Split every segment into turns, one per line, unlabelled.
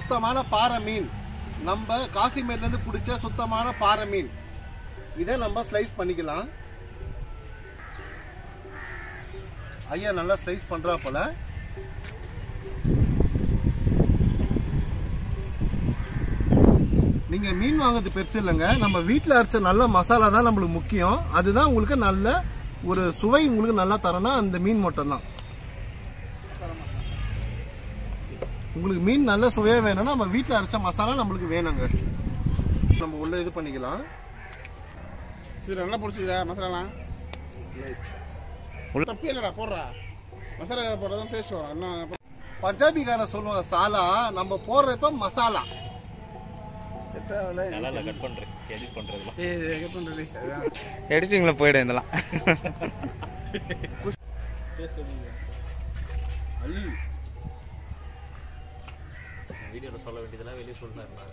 சுத்தமான பாறை மீன் நம்ம காசிமேட்ல இருந்து பிடிச்ச சுத்தமான பாறை மீன் இதை நம்ம ஸ்லைஸ் பண்ணிக்கலாம் ஐயா நல்லா ஸ்லைஸ் பண்றா போல நீங்க மீன் வாங்குறது பெருசு இல்லைங்க நம்ம வீட்டில் அரைச்ச நல்ல மசாலா தான் நம்மளுக்கு முக்கியம் அதுதான் உங்களுக்கு நல்ல ஒரு சுவை உங்களுக்கு நல்லா தரணும் அந்த மீன் மட்டும் தான் உங்களுக்கு மீன் நல்ல சுவையா வேணும்னா நம்ம வீட்டில் அரைச்ச மசாலா நம்மளுக்கு வேணுங்க நம்ம உள்ள இது பண்ணிக்கலாம்
இது நல்லா பிடிச்சிக்கிறா மசாலாலாம் தப்பே இல்லைடா போடுறா மசாலா போடுறதும் டேஸ்ட் வரும் இன்னும்
பஞ்சாபிக்காரன் சொல்லுவாங்க சாலா நம்ம போடுறப்ப மசாலா
செட் ஆகல
நல்லா கட் பண்றேன் எடிட் பண்றதுலாம்
ஏய் எங்கே பண்ணுறது
எடிட்டிங்ல போயிடும் இதெல்லாம்
அள்ளி
வீடியோல சொல்ல வேண்டியதெல்லாம் வெளியே சொல்லிட்டாரு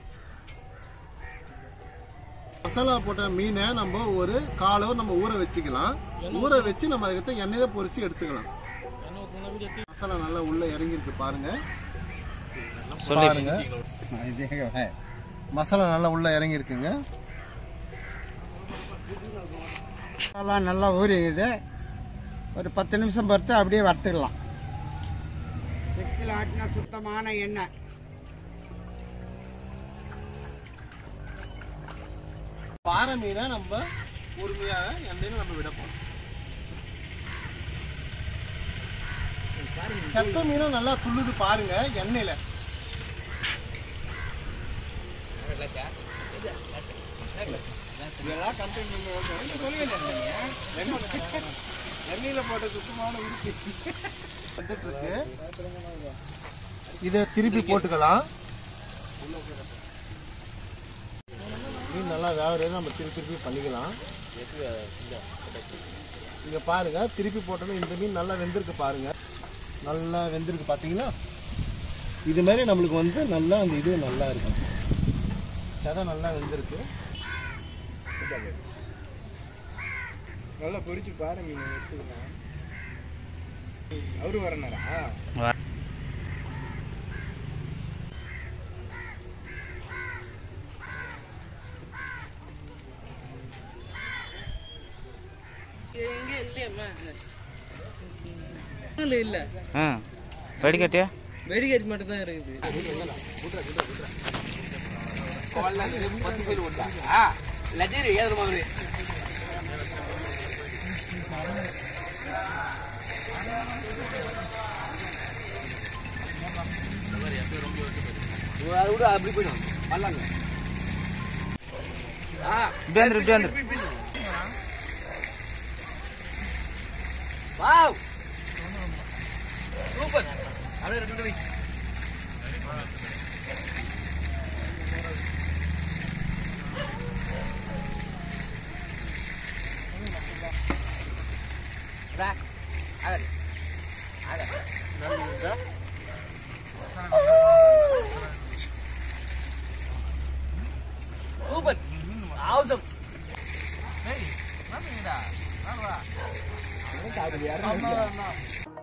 மசாலா போட்ட மீனை நம்ம ஒரு காலோ நம்ம ஊற வச்சுக்கலாம் ஊற வச்சு நம்ம அதுக்கு எண்ணெயில பொரிச்சு எடுத்துக்கலாம் மசாலா நல்லா உள்ள இறங்கியிருக்கு பாருங்க பாருங்க மசாலா நல்லா உள்ள இறங்கி இருக்குங்க
மசாலா நல்லா ஊறிக்குது ஒரு பத்து நிமிஷம் பொறுத்து அப்படியே வறுத்துக்கலாம் செக்கில் ஆட்டினா சுத்தமான எண்ணெய்
பாறை மீனை நம்ம பொறுமையாக எண்ணெயில நம்ம விட போறோம் செத்த மீனும் நல்லா துள்ளுது பாருங்க எண்ணெயில
எண்ணெயில் போட்ட சுத்தமான உருப்பி
வந்துட்டு இருக்கு இதை திருப்பி போட்டுக்கலாம் மீன் நல்லா வேகிறது நம்ம திருப்பி திருப்பி பண்ணிக்கலாம் இங்க பாருங்க திருப்பி போட்டோம் இந்த மீன் நல்லா வெந்திருக்கு பாருங்க நல்லா வெந்திருக்கு பாத்தீங்களா இது மாதிரி நம்மளுக்கு வந்து நல்லா அந்த இது நல்லா இருக்கும் சதை நல்லா வெந்திருக்கு
நல்லா பொரிச்சு பாரு மீன் எடுத்துக்கலாம் அவரு வரனாரா
எங்க இல்லையம்மா இல்ல இல்ல
ஆ வெடிக்கட்டியா
வெடிகேட் மட்டும் தான் இருக்குது லஜரி ஏது மாதிரி அது கூட அப்படி போயிடும் வரலாங்க
இப்படி வந்துரு இப்படி வந்துரு
வாவ் சூப்பர் அப்படியே ரெண்டு வை Back. Agar. Agar. சூப்பர் ஆவசம்
சாப்பிடுவியா